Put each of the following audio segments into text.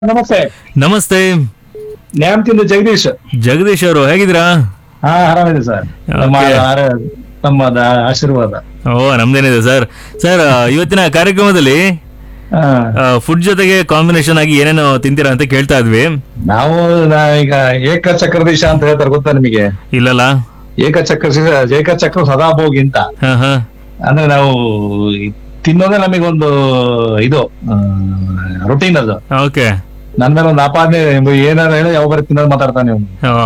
ನಮಸ್ತೆ ನಮಸ್ತೆ ನ್ಯಾಮತಿಂದ ಜಗದೀಶ್ ಜಗದೀಶ್ ಅವರು ಹೇಗಿದ್ದೀರಾ ಹಾ ಆರಾಮಿದೆ ಸರ್ ನಮ್ಮ Okay. ಆರ- ನಮ್ಮ ದ- ಆಶೀರ್ವಾದ ಓ ನಮ್ದೇನಿದೆ ಸರ್ ಸರ್ ಇವತ್ತಿನ ಕಾರ್ಯಕ್ರಮದಲ್ಲಿ ಹಾ. ಫುಡ್ ಜೊತೆಗೆ ಕಾಂಬಿನೇಷನ್ ಆಗಿ ಏನೇನು ತಿಂತೀರಾ ಅಂತ ಕೇಳ್ತಾ ಇದ್ವಿ ನಾವು ನಾ ಈಗ ಏಕಚಕ್ರದೀಶ ಅಂತ ಹೇಳ್ತಾರೆ ಗೊತ್ತಾ ನಿಮಗೆ ಇಲ್ಲಲ್ಲ ಏಕಚಕ್ರ ಏಕಚಕ್ರ ಸದಾಭೋಗಿ ಅಂತ ಹಾ ಹಾ ಅಂದ್ರೆ ನಾವು ಈ ತಿನ್ನೋದೇ ನಮಗೊಂದು ಇದು ರೊಟೀನ್ ಅದು ಓಕೆ ನನ್ ಮೇಲೆ ಒಂದು ಆಪಾದನೆ ಏನಾರ ಹೇಳಿ ಯಾವ ಬರೀ ತಿನ್ನೋದು ಮಾತಾಡ್ತಾನೆ ನೀವು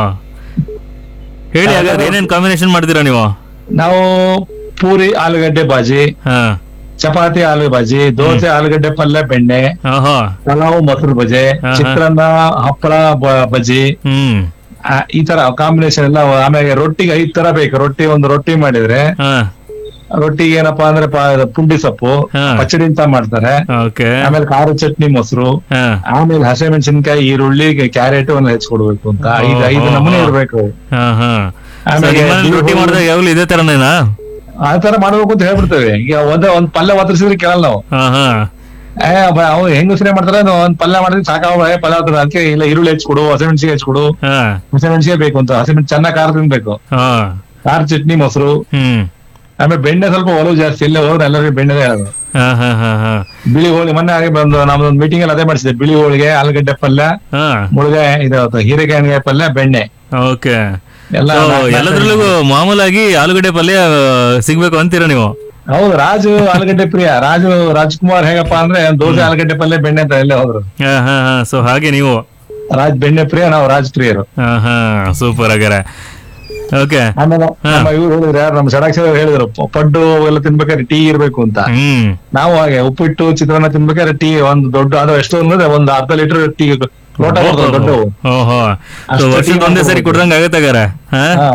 ಹೇಳಿ ಹಾಗಾದ್ರೆ ಏನೇನ್ ಕಾಂಬಿನೇಷನ್ ಮಾಡ್ತೀರಾ ನೀವು ನಾವು ಪೂರಿ ಆಲೂಗಡ್ಡೆ ಬಾಜಿ ಹಾ ಚಪಾತಿ ಆಲೂ ಬಾಜಿ ದೋಸೆ ಆಲೂಗಡ್ಡೆ ಪಲ್ಯ ಬೆಣ್ಣೆ ಓಹೋ ಪಲಾವ್ ಮೊಸರು ಬಜೆ ಹಾ, ಹಾ. ಚಿತ್ರಾನ್ನ ಹಪ್ಪಳ ಬ- ಬಜ್ಜಿ ಹ್ಮ್ ಆ, ಈ ತರ ಕಾಂಬಿನೇಷನ್ ಎಲ್ಲ ಆಮೇಲೆ ರೊಟ್ಟಿಗೆ ಐದ್ ತರ ಬೇಕು ರೊಟ್ಟಿ ಒಂದು ರೊಟ್ಟಿ ಮಾಡಿದ್ರೆ ಹಾ ರೊಟ್ಟಿಗೆ ಏನಪ್ಪಾ ಅಂದ್ರೆ ಪ- ಪುಂಡಿ ಸೊಪ್ಪು ಹಾ. ಪಚ್ಚಡಿ ಅಂತ ಮಾಡ್ತಾರೆ ಓಕೆ ಆಮೇಲೆ ಖಾರ ಚಟ್ನಿ ಮೊಸರು ಹಾ ಆಮೇಲೆ ಹಸಿಮೆಣಸಿನ್ಕಾಯಿ ಈರುಳ್ಳಿ ಕ್ಯಾರೆಟ್ ಒಂದು ಹೆಚ್ಚಿಕೊಡ್ಬೇಕು ಅಂತ ಐದು ಐದು ಓಹೋ. ನಮೂನೆ ಇರ್ಬೇಕು ಹಾ ಹಾ ಆಮೇಲೆ So, ನಿಮ್ಮನೇಲಿ ರೊಟ್ಟಿ ನೀವು- ಮಾಡಿದಾಗ ಯಾವಾಗಲೂ ಇದೇ ತರನೇನಾ ಆ ತರ ಮಾಡ್ಬೇಕು ಅಂತ ಹೇಳ್ಬಿಡ್ತೇವೆ ಈಗ ಒಂದ್ ಒಂದ್ ಪಲ್ಯ ಒತ್ತರಿಸಿದ್ರೆ ಕೇಳಲ್ಲ ನಾವು ಹಾ ಹಾ ಏ ಬ- ಅವ್ರು ಹೆಂಗಸರೆ ಮಾಡ್ತಾರೆ ಅದು ಒಂದ್ ಪಲ್ಯ ಮಾಡಿದ್ರೆ ಸಾಕಾವ ಪಲ್ಯ ಆಗ್ತದೆ ಅದಕ್ಕೆ ಇಲ್ಲ ಈರುಳ್ಳಿ ಹೆಚ್ಚಿಕೊಡು ಹಸಿಮೆಣಸಿಗೆ ಹೆಚ್ಚಿಕೊಡು ಹಾ ಹಸಿಮೆಣಸಿಗೆ ಬೇಕು ಅಂತ ಹಸಿಮೆಣಸಿ ಚೆನ್ನಾಗಿ ಖಾರ ತಿನ್ಬೇಕು ಹಾ ಖಾರ ಚಟ್ನಿ ಮೊಸರು ಹ್ಮ್ ಆಮೇಲೆ ಬೆಣ್ಣೆ ಸ್ವಲ್ಪ ಒಲವು ಜಾಸ್ತಿ ಇಲ್ಲೇ ಹೋದ್ರೆ ಎಲ್ಲರಿಗೂ ಬೆಣ್ಣೆದೇ ಹೇಳೋದು ಹಾ ಹಾ ಹಾ ಹಾ ಬಿಳಿ ಹೋಳಿ ಮೊನ್ನೆ ಹಾಗೆ ಬಂದು ನಮ್ದೊಂದು ಮೀಟಿಂಗ್ ಅಲ್ಲಿ ಅದೇ ಮಾಡಿಸಿದೆ ಬಿಳಿ ಹೋಳಿಗೆ ಆಲೂಗಡ್ಡೆ ಪಲ್ಯ ಹಾ ಮುಳುಗೆ ಇದು ಹೀರೆಕಾಯಿ ಪಲ್ಯ ಬೆಣ್ಣೆ ಓಕೆ ಎಲ್ಲ So, ನಾಲ್ಕು- ಎಲ್ಲದ್ರಲ್ಲೂ ಮಾಮೂಲಾಗಿ ಆಲೂಗಡ್ಡೆ ಪಲ್ಯ ಆ, ಸಿಗ್ಬೇಕು ಅಂತೀರಾ ನೀವು ಹೌದು ರಾಜು ಆಲೂಗಡ್ಡೆ ಪ್ರಿಯ ರಾಜು ರಾಜ್ಕುಮಾರ್ ಹೇಗಪ್ಪ ಅಂದ್ರೆ ದೋಸೆ ಆಲೂಗಡ್ಡೆ ಪಲ್ಯ ಬೆಣ್ಣೆ ಅಂತ ಎಲ್ಲೇ ಹೋದ್ರು ಹಾ ಹಾ ಹಾ ಸೊ ಹಾಗೆ ನೀವು ರಾಜ್ ಬೆಣ್ಣೆ ಪ್ರಿಯ ನಾವು ರಾಜ್ ಪ್ರಿಯರು ಹಾ ಹಾ ಸೂಪರ್ ಆಗ್ಯಾರ ಓಕೆ ಆಮೇಲೆ ನಮ್ಮ ಇವ್ರು ಹೇಳಿದ್ರು ಯಾರು ನಮ್ಮ ಷಡಾಕ್ಷರ ಹೇಳಿದ್ರು ಪ- ಪಡ್ಡು ಎಲ್ಲ ತಿನ್ಬೇಕಾದ್ರೆ ಟೀ ಇರ್ಬೇಕು ಅಂತ ಹ್ಮ್ ನಾವು ಹಾಗೆ ಉಪ್ಪಿಟ್ಟು ಚಿತ್ರಾನ್ನ ತಿನ್ಬೇಕಾದ್ರೆ ಟೀ ಒಂದು ದೊಡ್ಡ ಅದು ಎಷ್ಟು ಅಂದ್ರೆ ಒಂದು ಅರ್ಧ ಲೀಟರ್ ಟೀ ಲೋಟ ಬರ್ತದೆ ದೊಡ್ಡವು ಓಹೋ ಸೊ ಅಷ್ಟು ವರ್ಷಕ್ಕೆ ಟೀ ಒಂದೇ ಸರಿ ಮಾಡ್ಕೊಬೋದು. ಕುಡ್ದಂಗ ಆಗತ್ತಾಗಾರ ಹಾ ಹಾ.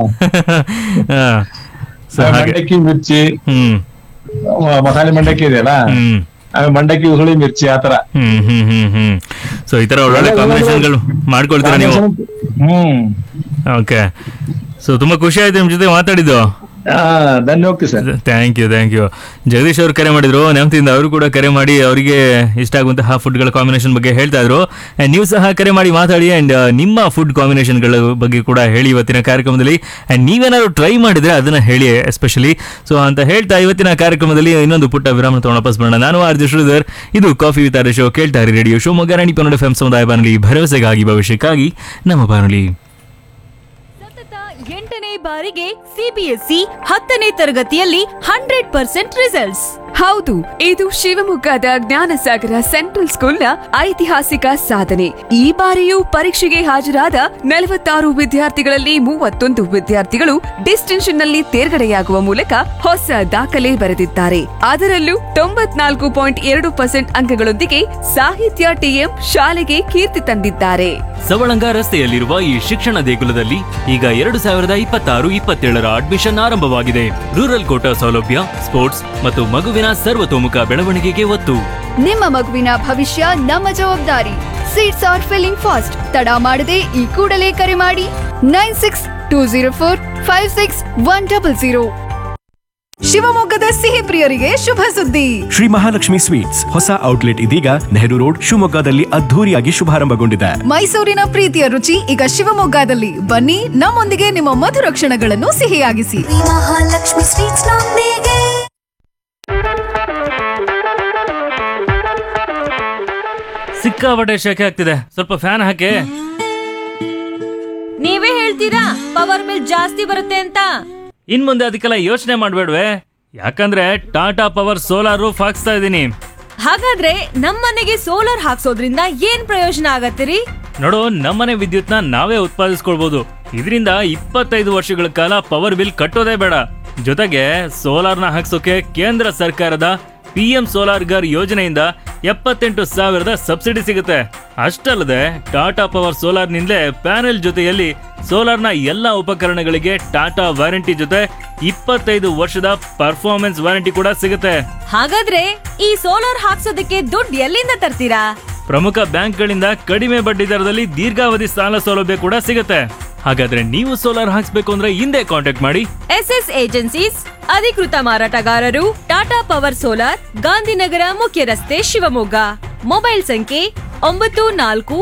ಹಾ ಸೊ ಹಾಗೆ ಮಂಡಕ್ಕಿ ಮಿರ್ಚಿ ಹ್ಮ್ ಮ- ಮಸಾಲೆ ಮಂಡಕ್ಕಿ ಇದೆಯಲ್ಲ ಹ್ಮ್ ಆಮೇಲೆ ಮಂಡಕ್ಕಿ ಉಸುಳಿ ಮಿರ್ಚಿ ಆತರ ಹ್ಮ್ ಹ್ಮ್ ಹ್ಮ್ ಹ್ಮ್ ಸೊ ಈ ತರ ಒಳ್ಳೊಳ್ಳೆ ಕಾಂಬಿನೇಷನ್ಗಳು ಮಾಡ್ಕೊಳ್ತೀರಾ ನೀವು ಹ್ಮ್ ಓಕೆ ಸೊ ತುಂಬಾ ಖುಷಿ ಆಯ್ತು ನಿಮ್ ಜೊತೆ ಮಾತಾಡಿದ್ದು ಆ, ಧನ್ಯ ಹೋಗ್ತೀವಿ sir thank you thank you Jagadish ಅವರು ಕರೆ ಮಾಡಿದ್ರು ನೆಮ್ಮದಿಯಿಂದ ಅವರು ಕೂಡ ಕರೆ ಮಾಡಿ ಅವರಿಗೆ ಇಷ್ಟ ಆಗುವಂತಹ ಫುಡ್ಗಳ ಕಾಂಬಿನೇಷನ್ ಬಗ್ಗೆ ಹೇಳ್ತಾ ಇದ್ರು And ನೀವು ಸಹ ಕರೆ ಮಾಡಿ ಮಾತಾಡಿ ಅಂಡ್ ನಿಮ್ಮ ಫುಡ್ ಕಾಂಬಿನೇಷನ್ಗಳ ಬಗ್ಗೆ ಕೂಡ ಹೇಳಿ ಇವತ್ತಿನ ಕಾರ್ಯಕ್ರಮದಲ್ಲಿ ಅಂಡ್ ನೀವೇನಾದ್ರು ಟ್ರೈ ಮಾಡಿದ್ರೆ ಅದನ್ನ ಹೇಳಿ ಎಸ್ಪೆಷಲಿ ಸೊ ಅಂತ ಹೇಳ್ತಾ ಇವತ್ತಿನ ಕಾರ್ಯಕ್ರಮದಲ್ಲಿ ಇನ್ನೊಂದು ಪುಟ್ಟ ವಿರಾಮ ತಗೊಂಡು ವಾಪಸ್ ಬರೋಣ ನಾನು ಆರ್ ಜೆ ಶ್ರೀಧರ್ ಇದು ಕಾಫಿ ವಿತ್ ಆರ್ ಶೋ ಕೇಳ್ತಾ ಇರಿ ರೇಡಿಯೋ ಶಿವಮೊಗ್ಗ ರಾಣಿ ಕನ್ನಡ ಎಫ್ ಸಮುದಾಯ ಬಾನುಲಿ ಭರವಸೆಗಾಗಿ ಭವಿಷ್ಯಕ್ಕಾಗಿ ನಮ್ಮ ಬಾನುಲಿ ಸತತ ಎಂಟನೇ ಬಾರಿಗೆ ಸಿಬಿಎಸ್ಇ ಹತ್ತನೇ ತರಗತಿಯಲ್ಲಿ ಹಂಡ್ರೆಡ್ ಪರ್ಸೆಂಟ್ ರಿಸಲ್ಟ್ಸ್ ಹೌದು ಇದು ಶಿವಮೊಗ್ಗದ ಜ್ಞಾನಸಾಗರ ಸೆಂಟ್ರಲ್ ಸ್ಕೂಲ್ನ ಐತಿಹಾಸಿಕ ಸಾಧನೆ ಈ ಬಾರಿಯೂ ಪರೀಕ್ಷೆಗೆ ಹಾಜರಾದ ನಲವತ್ತಾರು ವಿದ್ಯಾರ್ಥಿಗಳಲ್ಲಿ ಮೂವತ್ತೊಂದು ವಿದ್ಯಾರ್ಥಿಗಳು ಡಿಸ್ಟಿಂಕ್ಷನ್ ನಲ್ಲಿ ತೇರ್ಗಡೆಯಾಗುವ ಮೂಲಕ ಹೊಸ ದಾಖಲೆ ಬರೆದಿದ್ದಾರೆ ಅದರಲ್ಲೂ ತೊಂಬತ್ನಾಲ್ಕು ಪಾಯಿಂಟ್ ಎರಡು ಪರ್ಸೆಂಟ್ ಅಂಕಗಳೊಂದಿಗೆ ಸಾಹಿತ್ಯ ಟಿಎಂ ಶಾಲೆಗೆ ಕೀರ್ತಿ ತಂದಿದ್ದಾರೆ ಸವಳಂಗ ರಸ್ತೆಯಲ್ಲಿರುವ ಈ ಶಿಕ್ಷಣ ದೇಗುಲದಲ್ಲಿ ಈಗ ಎರಡು ಸಾವಿರದ ಇಪ್ಪತ್ತಾರು ಇಪ್ಪತ್ತೇಳರ ಅಡ್ಮಿಷನ್ ಆರಂಭವಾಗಿದೆ ರೂರಲ್ ಕೋಟಾ ಸೌಲಭ್ಯ ಸ್ಪೋರ್ಟ್ಸ್ ಮತ್ತು ಮಗುವಿನ ಸರ್ವತೋಮುಖ ಬೆಳವಣಿಗೆಗೆ ಒತ್ತು ನಿಮ್ಮ ಮಗುವಿನ ಭವಿಷ್ಯ ನಮ್ಮ ಜವಾಬ್ದಾರಿ ಸೀಟ್ಸ್ ಆರ್ ಫಿಲ್ಲಿಂಗ್ ಫಾಸ್ಟ್ ತಡ ಮಾಡದೆ ಈ ಕೂಡಲೇ ಕರೆ ಮಾಡಿ nine six two zero four five six one double zero ಶಿವಮೊಗ್ಗದ ಸಿಹಿ ಪ್ರಿಯರಿಗೆ ಶುಭ ಸುದ್ದಿ ಶ್ರೀ ಮಹಾಲಕ್ಷ್ಮಿ ಸ್ವೀಟ್ಸ್ ಹೊಸ ಔಟ್ಲೆಟ್ ಇದೀಗ ನೆಹರು ರೋಡ್ ಶಿವಮೊಗ್ಗದಲ್ಲಿ ಅದ್ಧೂರಿಯಾಗಿ ಶುಭಾರಂಭಗೊಂಡಿದೆ ಮೈಸೂರಿನ ಪ್ರೀತಿಯ ರುಚಿ ಈಗ ಶಿವಮೊಗ್ಗದಲ್ಲಿ ಬನ್ನಿ ನಮ್ಮೊಂದಿಗೆ ನಿಮ್ಮ ಮಧುರ ಕ್ಷಣಗಳನ್ನು ಸಿಹಿಯಾಗಿಸಿ ಮಹಾಲಕ್ಷ್ಮಿ ಸ್ವೀಟ್ಸ್ ನೊಂದಿಗೆ ಸಿಕ್ಕಾಪಟ್ಟೆ ಶೆಕೆ ಆಗ್ತಿದೆ ಸ್ವಲ್ಪ ಫ್ಯಾನ್ ಹಾಕಿ ನೀವೇ ಹೇಳ್ತೀರಾ ಪವರ್ ಬಿಲ್ ಜಾಸ್ತಿ ಬರುತ್ತೆ ಅಂತ ಇನ್ ಮುಂದೆ ಅದಕ್ಕೆಲ್ಲ ಯೋಚನೆ ಮಾಡ್ಬೇಡ್ವೆ ಯಾಕಂದ್ರೆ ಟಾಟಾ ಪವರ್ ಸೋಲಾರ್ ರೂಫ್ ಹಾಕ್ಸ್ತಾ ಇದ್ದೀನಿ ಹಾಗಾದ್ರೆ ನಮ್ಮನೆಗೆ ಸೋಲಾರ್ ಹಾಕ್ಸೋದ್ರಿಂದ ಏನ್ ಪ್ರಯೋಜನ ಆಗತ್ತಿರಿ ನೋಡು ನಮ್ಮನೆ ವಿದ್ಯುತ್ನ ನಾವೇ ಉತ್ಪಾದಿಸ್ಕೊಳ್ಬಹುದು ಇದರಿಂದ ಇಪ್ಪತ್ತೈದು ವರ್ಷಗಳ ಕಾಲ ಪವರ್ ಬಿಲ್ ಕಟ್ಟೋದೇ ಬೇಡ ಜೊತೆಗೆ ಸೋಲಾರ್ನ ಹಾಕ್ಸೋಕೆ ಕೇಂದ್ರ ಸರ್ಕಾರದ ಪಿ ಎಂ ಸೋಲಾರ್ ಗರ್ ಯೋಜನೆಯಿಂದ ಎಪ್ಪತ್ತೆಂಟು ಸಾವಿರದ ಸಬ್ಸಿಡಿ ಸಿಗುತ್ತೆ ಅಷ್ಟಲ್ಲದೆ ಟಾಟಾ ಪವರ್ ಸೋಲಾರ್ನಿಂದಲೇ ಪ್ಯಾನೆಲ್ ಜೊತೆಯಲ್ಲಿ ಸೋಲಾರ್ನ ಎಲ್ಲ ಉಪಕರಣಗಳಿಗೆ ಟಾಟಾ ವಾರಂಟಿ ಜೊತೆ ಇಪ್ಪತ್ತೈದು ವರ್ಷದ ಪರ್ಫಾರ್ಮೆನ್ಸ್ ವಾರಂಟಿ ಕೂಡ ಸಿಗುತ್ತೆ ಹಾಗಾದ್ರೆ ಈ ಸೋಲಾರ್ ಹಾಕ್ಸೋದಕ್ಕೆ ದುಡ್ಡು ಎಲ್ಲಿಂದ ತರ್ತೀರಾ ಪ್ರಮುಖ ಬ್ಯಾಂಕ್ಗಳಿಂದ ಕಡಿಮೆ ಬಡ್ಡಿ ದರದಲ್ಲಿ ದೀರ್ಘಾವಧಿ ಸಾಲ ಸೌಲಭ್ಯ ಕೂಡ ಸಿಗುತ್ತೆ ಹಾಗಾದ್ರೆ ನೀವು ಸೋಲಾರ್ ಹಾಕ್ಸ್ಬೇಕು ಅಂದ್ರೆ ಹಿಂದೆ ಕಾಂಟ್ಯಾಕ್ಟ್ ಮಾಡಿ ಎಸ್ ಎಸ್ ಏಜೆನ್ಸೀಸ್ ಅಧಿಕೃತ ಮಾರಾಟಗಾರರು ಟಾಟಾ ಪವರ್ ಸೋಲಾರ್ ಗಾಂಧಿನಗರ ಮುಖ್ಯ ರಸ್ತೆ ಶಿವಮೊಗ್ಗ ಮೊಬೈಲ್ ಸಂಖ್ಯೆ ಒಂಬತ್ತು ನಾಲ್ಕು